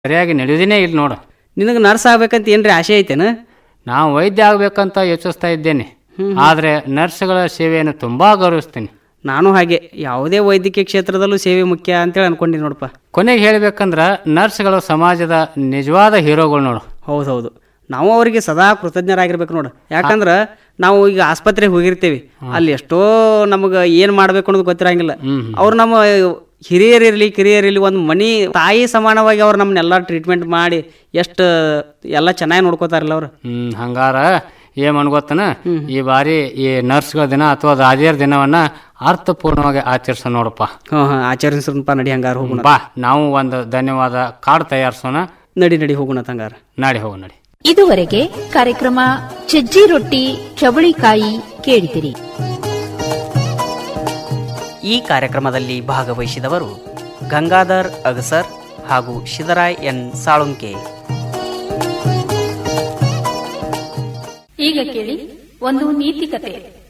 ಸರಿಯಾಗಿ ನಡೆಯೋದೇ ಇಲ್ಲ ನೋಡು ನಿನಗೆ ನರ್ಸ್ ಆಗ್ಬೇಕಂತ ಏನ್ರಿ ಆಸೆ ಐತೇನ ನಾವು ವೈದ್ಯ ಆಗ್ಬೇಕಂತ ಯೋಚಿಸ್ತಾ ಇದ್ದೇನೆ ಆದರೆ ನರ್ಸ್ಗಳ ಸೇವೆಯನ್ನು ತುಂಬಾ ಗೌರವಿಸ್ತೀನಿ ನಾನು ಹಾಗೆ ಯಾವುದೇ ವೈದ್ಯಕೀಯ ಕ್ಷೇತ್ರದಲ್ಲೂ ಸೇವೆ ಮುಖ್ಯ ಅಂತೇಳಿ ಅನ್ಕೊಂಡಿನಿ ನೋಡಪ್ಪ ಕೊನೆಗೆ ಹೇಳ್ಬೇಕಂದ್ರ ನರ್ಸ್ಗಳು ಸಮಾಜದ ನಿಜವಾದ ಹೀರೋಗಳು ನೋಡು ಹೌದೌದು ನಾವು ಅವರಿಗೆ ಸದಾ ಕೃತಜ್ಞರಾಗಿರ್ಬೇಕು ನೋಡು ಯಾಕಂದ್ರೆ ನಾವು ಈಗ ಆಸ್ಪತ್ರೆಗೆ ಹೋಗಿರ್ತೀವಿ ಅಲ್ಲಿ ಎಷ್ಟೋ ನಮಗೆ ಏನು ಮಾಡ್ಬೇಕು ಅನ್ನೋದು ಗೊತ್ತಿರಂಗಿಲ್ಲ ಅವ್ರು ನಮ್ಮ ಹಿರಿಯರಿರ್ಲಿ ಕಿರಿಯರಿರ್ಲಿ ಒಂದು ಮನಿ ತಾಯಿ ಸಮಾನವಾಗಿ ಅವ್ರು ನಮ್ಮನ್ನೆಲ್ಲ ಟ್ರೀಟ್ಮೆಂಟ್ ಮಾಡಿ ಎಷ್ಟು ಎಲ್ಲ ಚೆನ್ನಾಗಿ ನೋಡ್ಕೋತಾರಲ್ಲ ಅವ್ರು ಹ್ಮ್ ಹಂಗಾರ ಏನ್ ಅನ್ಗೊತ್ತನ ಈ ಬಾರಿ ಈ ನರ್ಸ್ಗಳ ದಿನ ಅಥವಾ ರಾಜೇರ್ ದಿನವನ್ನ ಅರ್ಥಪೂರ್ಣವಾಗಿ ಆಚರಿಸೋಣ ನೋಡಪ್ಪ ಹಾಂ ಹಾಂ ಆಚರಿಸ್ರಪ್ಪ ನಡಿ ಹಂಗಾರ ಹೋಗೋಣ ಬಾ ನಾವು ಒಂದು ಧನ್ಯವಾದ ಕಾರ್ಡ್ ತಯಾರಿಸೋಣ ನಡಿ ನಡಿ ಹೋಗೋಣ ಹಂಗಾರ ನಾಡಿ ಹೋಗೋಣ ನಡಿ ಇದುವರೆಗೆ ಕಾರ್ಯಕ್ರಮ ಸಜ್ಜಿ ರೊಟ್ಟಿ ಚವಳಿಕಾಯಿ ಕೇಳಿದಿರಿ ಈ ಕಾರ್ಯಕ್ರಮದಲ್ಲಿ ಭಾಗವಹಿಸಿದವರು ಗಂಗಾಧರ್ ಅಗಸರ್ ಹಾಗೂ ಶಿದರಾಯ್ ಎನ್ ಸಾಳುಂಕೆ ಈಗ ಕೇಳಿ ಒಂದು ನೀತಿ ಕತೆ